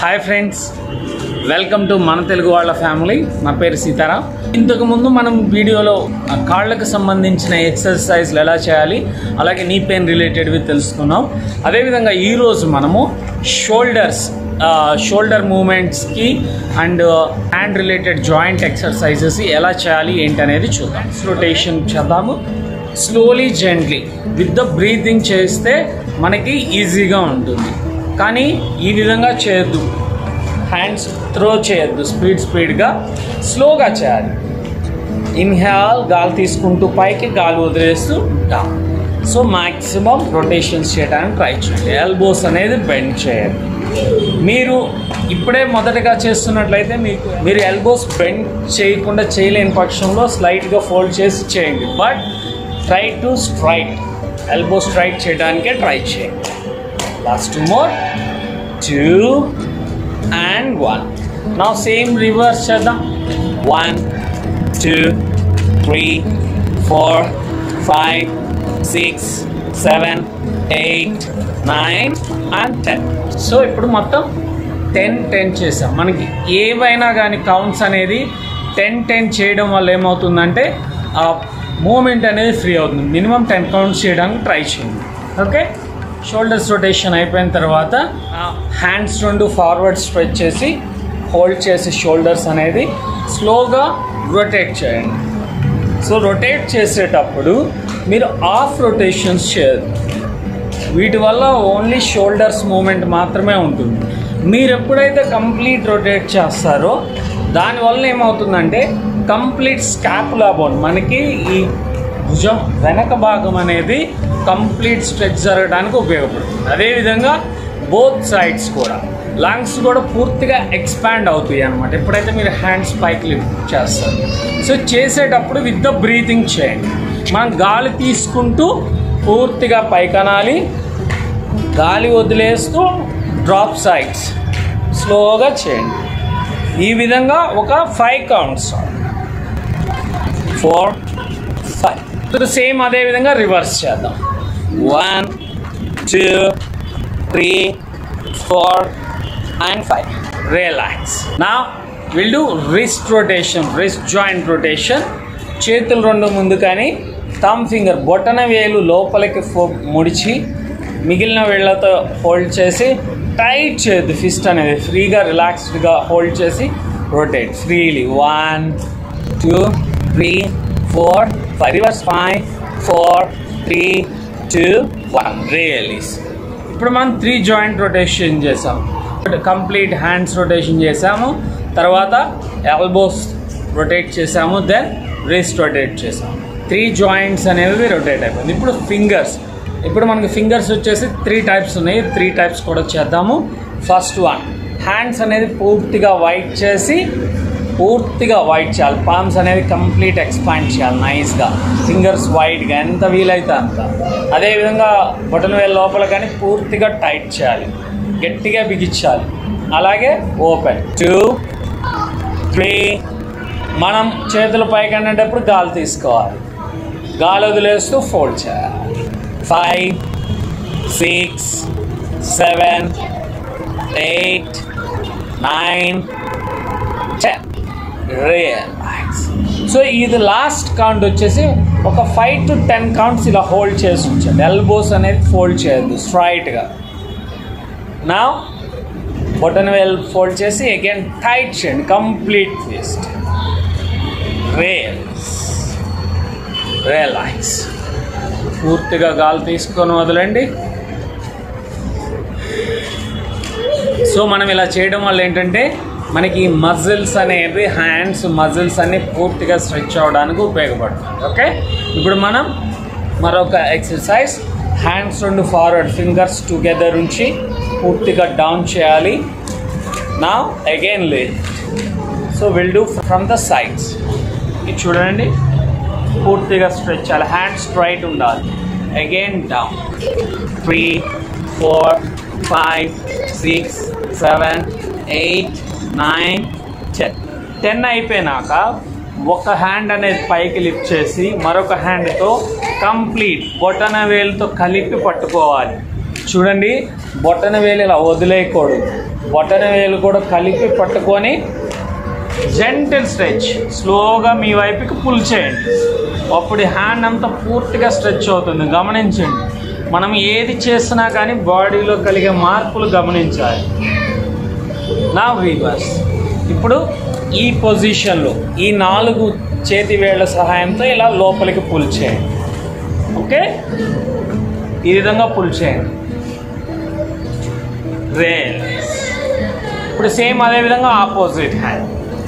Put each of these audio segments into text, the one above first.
Hi friends welcome to మన తెలుగు వాళ్ళ family నా పేరు సీతారాం ఇంతకు ముందు మనం వీడియోలో ఆ కాళ్ళకు సంబంధించిన ఎక్సర్సైజ్లు ఎలా చేయాలి అలాగే నీ పెయిన్ రిలేటెడ్వి తెలుసుకున్నాం అదేవిధంగా ఈరోజు మనము షోల్డర్స్ షోల్డర్ మూమెంట్స్కి and hand related joint exercises ఎలా చేయాలి ఏంటి అనేది చూద్దాం రొటేషన్ చేద్దాము slowly gently with the breathing చేస్తే మనకి ఈజీగా ఉంటుంది కానీ ఈ విధంగా చేయొద్దు హ్యాండ్స్ త్రో చేయొద్దు స్పీడ్ స్పీడ్గా స్లోగా చేయాలి ఇన్హేల్ గాలి తీసుకుంటూ పైకి గాలి వదిలేస్తూ డౌన్ సో మ్యాక్సిమం రొటేషన్స్ చేయడానికి ట్రై చేయండి ఎల్బోస్ అనేది బెండ్ చేయండి మీరు ఇప్పుడే మొదటగా చేస్తున్నట్లయితే మీకు మీరు ఎల్బోస్ బెండ్ చేయకుండా చేయలేని పక్షంలో స్లైట్గా ఫోల్డ్ చేసి చేయండి but try to straight elbow straight చేయడానికే ట్రై చేయండి last two more two and one now same reverse చేద్దాం one two three four five six seven eight nine and ten so ఇప్పుడు మొత్తం టెన్ టెన్ చేసాం మనకి ఏవైనా కానీ కౌంట్స్ అనేది టెన్ టెన్ చేయడం వల్ల ఏమవుతుందంటే ఆ మూమెంట్ అనేది ఫ్రీ అవుతుంది మినిమం టెన్ కౌంట్స్ చేయడానికి ట్రై చేయండి ఓకే షోల్డర్స్ రొటేషన్ అయిపోయిన తర్వాత హ్యాండ్స్ రెండు ఫార్వర్డ్ స్ట్రెచ్ చేసి హోల్డ్ చేసి షోల్డర్స్ అనేది స్లోగా రొటేట్ చేయండి సో రొటేట్ చేసేటప్పుడు మీరు ఆఫ్ రొటేషన్స్ చేయదు వీటి వల్ల ఓన్లీ షోల్డర్స్ మూమెంట్ మాత్రమే ఉంటుంది మీరు ఎప్పుడైతే కంప్లీట్ రొటేట్ చేస్తారో దానివల్ల ఏమవుతుందంటే కంప్లీట్ స్కాపులా బోన్ మనకి ఈ భుజం వెనక భాగం అనేది కంప్లీట్ స్ట్రెచ్ జరగడానికి ఉపయోగపడుతుంది అదేవిధంగా బోత్ సైడ్స్ కూడా లంగ్స్ కూడా పూర్తిగా ఎక్స్పాండ్ అవుతాయి అనమాట ఎప్పుడైతే మీరు హ్యాండ్స్ పైకి లిఫ్ట్ చేస్తారు సో చేసేటప్పుడు విత్ ద బ్రీతింగ్ చేయండి మనం గాలి తీసుకుంటూ పూర్తిగా పైకనాలి గాలి వదిలేస్తూ డ్రాప్ సైడ్స్ స్లోగా చేయండి ఈ విధంగా ఒక five counts four five same అదే విధంగా రివర్స్ చేద్దాం one two three four and five relax now will do wrist rotation wrist joint rotation చేతులు రెండు ముందు కానీ థమ్ ఫింగర్ బొటన వేలు లోపలికి ఫో ముడిచి మిగిలిన వేళ్ళతో హోల్డ్ చేసి టైట్ చేయొద్దు ఫిస్ట్ అనేది ఫ్రీగా రిలాక్స్డ్గా హోల్డ్ చేసి rotate freely one two three four five reverse five four three two one release ఇప్పుడు మనం త్రీ జాయింట్ రొటేషన్ చేసాం కంప్లీట్ హ్యాండ్స్ రొటేషన్ చేసాము తర్వాత ఎల్బోస్ రొటేట్ చేసాము దెన్ రిస్ట్ రొటేట్ చేసాము త్రీ జాయింట్స్ అనేవి రొటేట్ అయిపోయింది ఇప్పుడు ఫింగర్స్ ఇప్పుడు మనకి ఫింగర్స్ వచ్చేసి త్రీ టైప్స్ ఉన్నాయి త్రీ టైప్స్ కూడా చేద్దాము ఫస్ట్ వన్ హ్యాండ్స్ అనేది పూర్తిగా వైట్ చేసి పూర్తిగా వైట్ చేయాలి పామ్స్ అనేది కంప్లీట్ ఎక్స్పాండ్ చేయాలి నైస్గా ఫింగర్స్ వైట్గా ఎంత వీలైతే అంత అదేవిధంగా బటన్ వేల లోపల కానీ పూర్తిగా టైట్ చేయాలి గట్టిగా బిగించాలి అలాగే ఓపెన్ టూ త్రీ మనం చేతుల పైకి అనేటప్పుడు గాలి తీసుకోవాలి గాలి వదిలేస్తూ ఫోల్డ్ చేయాలి five six seven eight nine ten relax so ఇది లాస్ట్ కౌంట్ వచ్చేసి ఒక ఫైవ్ టు టెన్ కౌంట్స్ ఇలా హోల్డ్ చేసి ఉంచండి ఎల్బోస్ అనేది ఫోల్డ్ చేయొద్దు స్ట్రైట్గా నా బొటన్ వేల్ ఫోల్డ్ చేసి అగైన్ టైట్ చేయండి కంప్లీట్ ఫిస్ట్ రేల్స్ రిలాక్స్ పూర్తిగా గాలి తీసుకొని వదలండి సో మనం ఇలా చేయడం వల్ల ఏంటంటే మనకి మజిల్స్ అనేవి హ్యాండ్స్ మజిల్స్ అన్ని పూర్తిగా స్ట్రెచ్ అవ్వడానికి ఉపయోగపడుతుంది ఓకే ఇప్పుడు మనం మరొక ఎక్సర్సైజ్ హ్యాండ్స్ రెండు ఫార్వర్డ్ ఫింగర్స్ టుగెదర్ ఉంచి పూర్తిగా డౌన్ చేయాలి నా అగైన్ లే so will do from the sides ఇది చూడండి పూర్తిగా స్ట్రెచ్ చేయాలి హ్యాండ్స్ స్ట్రైట్ ఉండాలి again down three four five six seven eight nine ten ten అయిపోయినాక ఒక హ్యాండ్ అనేది పైకి లిఫ్ట్ చేసి మరొక హ్యాండ్తో కంప్లీట్ బొటన వేలుతో కలిపి పట్టుకోవాలి చూడండి బొట్టన వేలు ఇలా వదిలేయకూడదు బొట్టన వేలు కూడా కలిపి పట్టుకొని జెంటల్ స్ట్రెచ్ స్లోగా మీ వైపుకి పుల్ చేయండి అప్పుడు హ్యాండ్ అంతా పూర్తిగా స్ట్రెచ్ అవుతుంది గమనించండి మనం ఏది చేసినా కానీ బాడీలో కలిగే మార్పులు గమనించాలి నా రివర్స్ ఇప్పుడు ఈ పొజిషన్లో ఈ నాలుగు చేతి వేళ్ల సహాయంతో ఇలా లోపలికి పుల్ చేయండి ఓకే ఈ విధంగా పుల్ చేయండి రేల్ ఇప్పుడు సేమ్ అదే విధంగా ఆపోజిట్ హ్యాండ్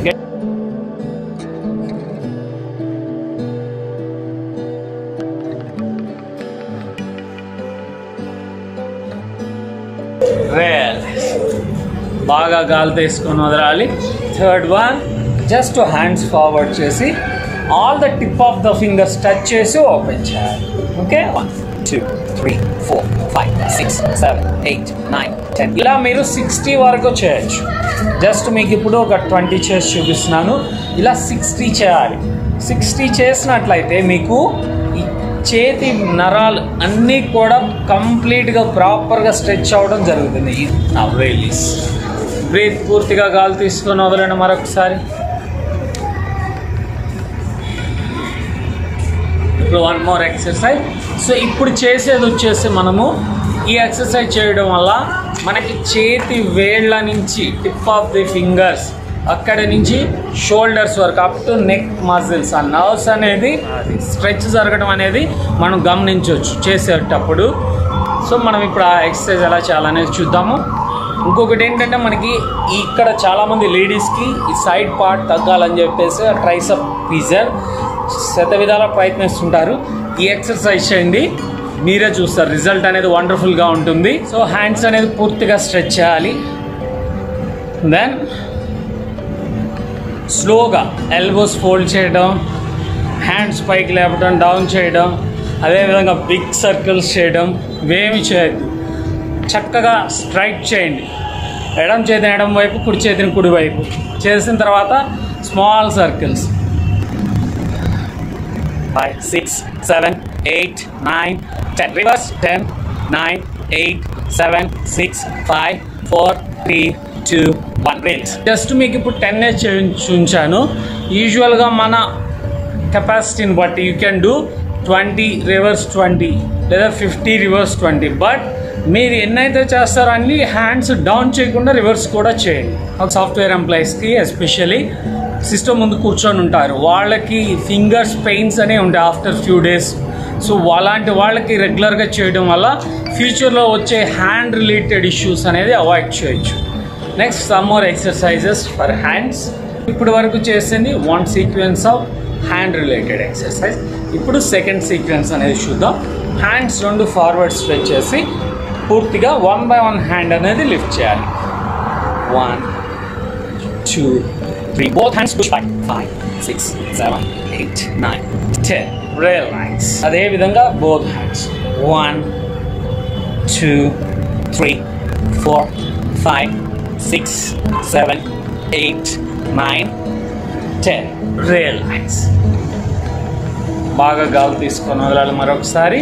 రేల్ బాగా గాలి తీసుకొని వదలాలి third one just hands forward చేసి all the tip of the fingers touch చేసి ఓపెన్ చేయాలి okay one two, three, four, five, six, seven, eight, nine, ten. ఇలా మీరు సిక్స్టీ వరకు చేయొచ్చు జస్ట్ మీకు ఇప్పుడు ఒక ట్వంటీ చేసి చూపిస్తున్నాను ఇలా సిక్స్టీ చేయాలి సిక్స్టీ చేసినట్లయితే మీకు ఈ చేతి నరాలు అన్నీ కూడా కంప్లీట్గా ప్రాపర్గా స్ట్రెచ్ అవ్వడం జరుగుతుంది రిలీజ్ బ్రీత్ పూర్తిగా గాలి తీసుకొని వదలండి మరొకసారి ఇప్పుడు వన్ మోర్ ఎక్సర్సైజ్ సో ఇప్పుడు చేసేది వచ్చేసి మనము ఈ ఎక్సర్సైజ్ చేయడం వల్ల మనకి చేతి వేళ్ళ నుంచి టిప్ ఆఫ్ ది ఫింగర్స్ అక్కడ నుంచి షోల్డర్స్ వరకు అప్ టు నెక్ మజిల్స్ ఆ నర్వ్స్ అనేది స్ట్రెచ్ జరగడం అనేది మనం గమనించవచ్చు చేసేటప్పుడు సో మనం ఇప్పుడు ఆ ఎక్సర్సైజ్ ఎలా చేయాలనేది చూద్దాము ఇంకొకటి ఏంటంటే మనకి ఇక్కడ చాలామంది లేడీస్కి ఈ సైడ్ పార్ట్ తగ్గాలని చెప్పేసి ట్రైసప్ పీజర్ శత విధాల ప్రయత్నిస్తుంటారు ఈ ఎక్సర్సైజ్ చేయండి మీరే చూస్తారు రిజల్ట్ అనేది వండర్ఫుల్గా ఉంటుంది సో హ్యాండ్స్ అనేది పూర్తిగా స్ట్రెచ్ చేయాలి దెన్ స్లోగా ఎల్బోస్ ఫోల్డ్ చేయడం హ్యాండ్స్ పైకి లేపడం డౌన్ చేయడం అదేవిధంగా బిగ్ సర్కిల్స్ చేయడం ఇవేమి చేయొద్దు చక్కగా స్ట్రైట్ చేయండి ఎడం చేతిని ఎడం వైపు కుడి చేతిని కుడి వైపు చేసిన తర్వాత small circles Five, six, seven, eight, nine, ten. Reverse. Ten, nine, eight, seven, six, five, four, three, two, one. Release. Just మీకు ఇప్పుడు టెన్ ఏజ్ ఉంచాను యూజువల్గా మన కెపాసిటీని బట్టి you can do twenty reverse twenty లేదా ఫిఫ్టీ రివర్స్ ట్వంటీ బట్ మీరు ఎన్నైతే చేస్తారో అన్ని హ్యాండ్స్ డౌన్ చేయకుండా రివర్స్ కూడా చేయండి ఒక సాఫ్ట్వేర్ ఎంప్లాయీస్కి ఎస్పెషల్లీ సిస్టమ్ ముందు కూర్చొని ఉంటారు వాళ్ళకి ఫింగర్స్ పెయిన్స్ అనేవి ఉంటాయి ఆఫ్టర్ ఫ్యూ డేస్ సో అలాంటి వాళ్ళకి రెగ్యులర్గా చేయడం వల్ల ఫ్యూచర్లో వచ్చే హ్యాండ్ రిలేటెడ్ ఇష్యూస్ అనేది అవాయిడ్ చేయొచ్చు next some more exercises for hands ఇప్పుడు వరకు చేసింది one sequence of hand related exercise ఇప్పుడు సెకండ్ సీక్వెన్స్ అనేది చూద్దాం హ్యాండ్స్ రెండు ఫార్వర్డ్ స్ట్రెచ్ చేసి పూర్తిగా వన్ బై వన్ హ్యాండ్ అనేది లిఫ్ట్ చేయాలి one two Three. Both hands push back. Five, six, seven, eight, nine, ten. Relax అదేవిధంగా both hands One, two, three, four, five, six, seven, eight, nine, ten. Relax బాగా గాలి తీసుకొని వదలాలి మరొకసారి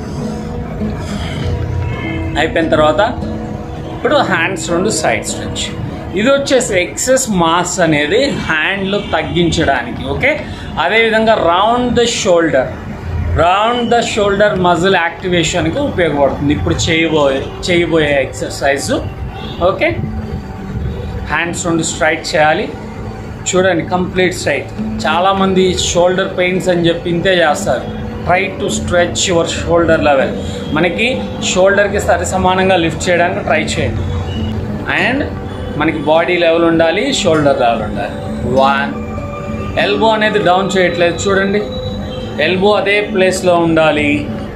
అయిపోయిన తర్వాత ఇప్పుడు హ్యాండ్స్ రెండు సైడ్ స్ట్రెచ్ ఇది వచ్చేసి ఎక్సెస్ మాస్ అనేది హ్యాండ్లో తగ్గించడానికి ఓకే అదేవిధంగా round the shoulder round the shoulder muscle యాక్టివేషన్కి ఉపయోగపడుతుంది ఇప్పుడు చేయబోయే చేయబోయే ఎక్సర్సైజ్ ఓకే హ్యాండ్స్ రెండు స్ట్రైట్ చేయాలి చూడండి కంప్లీట్ స్ట్రైట్ చాలామంది షోల్డర్ పెయిన్స్ అని చెప్పి ఇంతే చేస్తారు try to stretch your shoulder level మనకి షోల్డర్కి సరి సమానంగా లిఫ్ట్ చేయడానికి ట్రై చేయండి అండ్ మనకి బాడీ లెవెల్ ఉండాలి షోల్డర్ లెవెల్ ఉండాలి వన్ ఎల్బో అనేది డౌన్ చేయట్లేదు చూడండి ఎల్బో అదే ప్లేస్లో ఉండాలి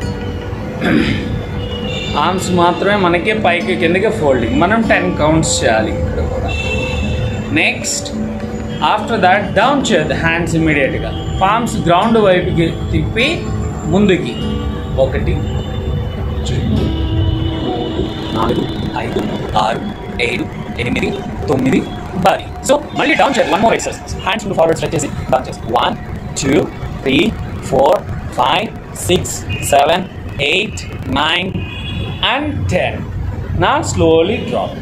ఆర్మ్స్ మాత్రమే మనకి పైకి కిందకి ఫోల్డింగ్ మనం టెన్ కౌంట్స్ చేయాలి ఇక్కడ కూడా నెక్స్ట్ ఆఫ్టర్ దాట్ డౌన్ చేయొద్దు హ్యాండ్స్ ఇమీడియట్గా పామ్స్ గ్రౌండ్ వైపుకి తిప్పి ముందుకి ఒకటి రెండు మూడు నాలుగు ఐదు ఆరు ఏడు ఎనిమిది తొమ్మిది పది సో మళ్ళీ డౌన్ చేయాలి one more exercise hands forward stretch చేసి డౌన్ చేసి one two three four five six seven eight nine and ten now slowly drop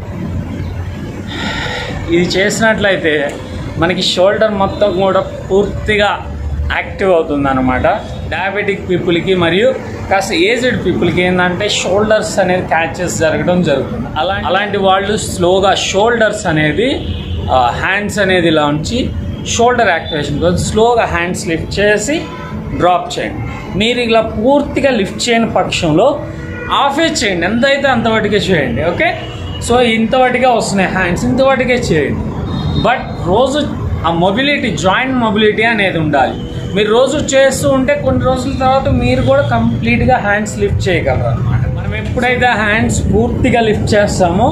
ఇది చేసినట్లయితే మనకి షోల్డర్ మొత్తం కూడా పూర్తిగా యాక్టివ్ అవుతుంది అనమాట డయాబెటిక్ పీపుల్కి మరియు కాస్త ఏజ్డ్ పీపుల్కి ఏంటంటే షోల్డర్స్ అనేది క్యాచెస్ జరగడం జరుగుతుంది అలా అలాంటి వాళ్ళు స్లోగా షోల్డర్స్ అనేది హ్యాండ్స్ అనేది ఇలా ఉంచి షోల్డర్ యాక్టివేషన్ కోసం స్లోగా హ్యాండ్స్ లిఫ్ట్ చేసి డ్రాప్ చేయండి మీరు ఇలా పూర్తిగా లిఫ్ట్ చేయని పక్షంలో ఆఫే చేయండి ఎంతైతే అంతవరకే చేయండి ఓకే సో ఇంతవరకే వస్తున్నాయి హ్యాండ్స్ ఇంతవరకే చేయండి బట్ రోజు ఆ మొబిలిటీ జాయింట్ మొబిలిటీ అనేది ఉండాలి మీరు రోజు చేస్తూ ఉంటే కొన్ని రోజుల తర్వాత మీరు కూడా కంప్లీట్గా హ్యాండ్స్ లిఫ్ట్ చేయగలరు అనమాట మనం ఎప్పుడైతే హ్యాండ్స్ పూర్తిగా లిఫ్ట్ చేస్తామో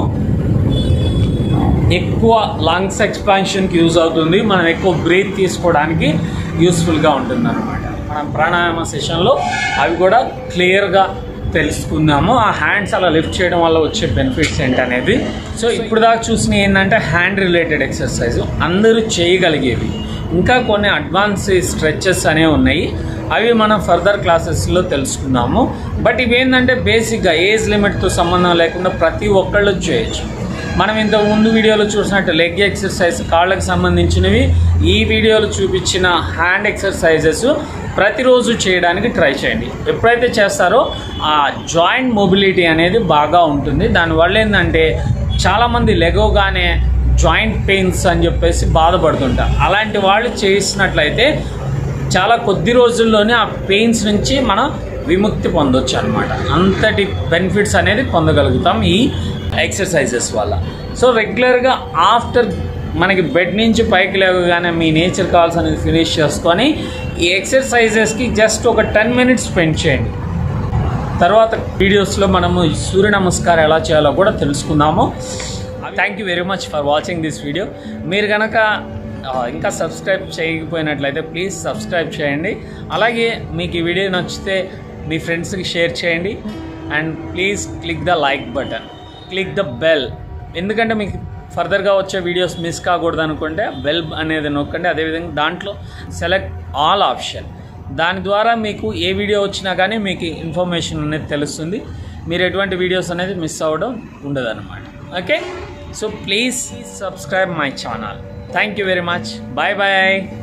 ఎక్కువ లంగ్స్ ఎక్స్పాన్షన్కి యూజ్ అవుతుంది మనం ఎక్కువ బ్రీత్ తీసుకోవడానికి యూస్ఫుల్గా ఉంటుంది అనమాట మనం ప్రాణాయామ సెషన్లో అవి కూడా క్లియర్గా తెలుసుకుందాము ఆ హ్యాండ్స్ అలా లిఫ్ట్ చేయడం వల్ల వచ్చే బెనిఫిట్స్ ఏంటనేది సో ఇప్పుడు దాకా చూసిన ఏంటంటే హ్యాండ్ రిలేటెడ్ ఎక్సర్సైజ్ అందరూ చేయగలిగేవి ఇంకా కొన్ని అడ్వాన్స్ స్ట్రెచెస్ అనేవి ఉన్నాయి అవి మనం ఫర్దర్ క్లాసెస్లో తెలుసుకుందాము బట్ ఇవేంటంటే బేసిక్గా ఏజ్ లిమిట్తో సంబంధం లేకుండా ప్రతి ఒక్కళ్ళు చేయొచ్చు మనం ఇంత ముందు వీడియోలో చూసినట్టు లెగ్ ఎక్సర్సైజ్ కాళ్ళకి సంబంధించినవి ఈ వీడియోలో చూపించిన హ్యాండ్ ఎక్సర్సైజెస్ ప్రతిరోజు చేయడానికి ట్రై చేయండి ఎప్పుడైతే చేస్తారో ఆ జాయింట్ మొబిలిటీ అనేది బాగా ఉంటుంది దానివల్ల ఏంటంటే చాలామంది లెగోగానే జాయింట్ పెయిన్స్ అని చెప్పేసి బాధపడుతుంటారు అలాంటి వాళ్ళు చేసినట్లయితే చాలా కొద్ది రోజుల్లోనే ఆ పెయిన్స్ నుంచి మనం విముక్తి పొందొచ్చు అనమాట అంతటి బెనిఫిట్స్ అనేది పొందగలుగుతాం ఈ ఎక్సర్సైజెస్ వల్ల సో రెగ్యులర్గా ఆఫ్టర్ మనకి బెడ్ నుంచి పైకి లేవగానే మీ నేచర్ కాల్స్ అనేది ఫినిష్ చేసుకొని ఈ ఎక్సర్సైజెస్కి జస్ట్ ఒక టెన్ మినిట్స్ స్పెండ్ చేయండి తర్వాత వీడియోస్లో మనము సూర్య నమస్కారం ఎలా చేయాలో కూడా తెలుసుకుందాము thank you very much for watching this video మీరు కనుక ఆ, ఇంకా సబ్స్క్రైబ్ చేయకపోయినట్లయితే ప్లీజ్ సబ్స్క్రైబ్ చేయండి అలాగే మీకు ఈ వీడియో నచ్చితే మీ ఫ్రెండ్స్కి షేర్ చేయండి and please click the like button click the bell ఎందుకంటే మీకు ఫర్దర్గా వచ్చే వీడియోస్ మిస్ కాకూడదు అనుకుంటే బెల్ అనేది నొక్కండి అదేవిధంగా దాంట్లో సెలెక్ట్ ఆల్ ఆప్షన్ దాని ద్వారా మీకు ఏ వీడియో వచ్చినా కానీ మీకు ఇన్ఫర్మేషన్ అనేది తెలుస్తుంది మీరు ఎటువంటి వీడియోస్ అనేది మిస్ అవ్వడం ఉండదన్నమాట okay so please subscribe my channel thank you very much bye bye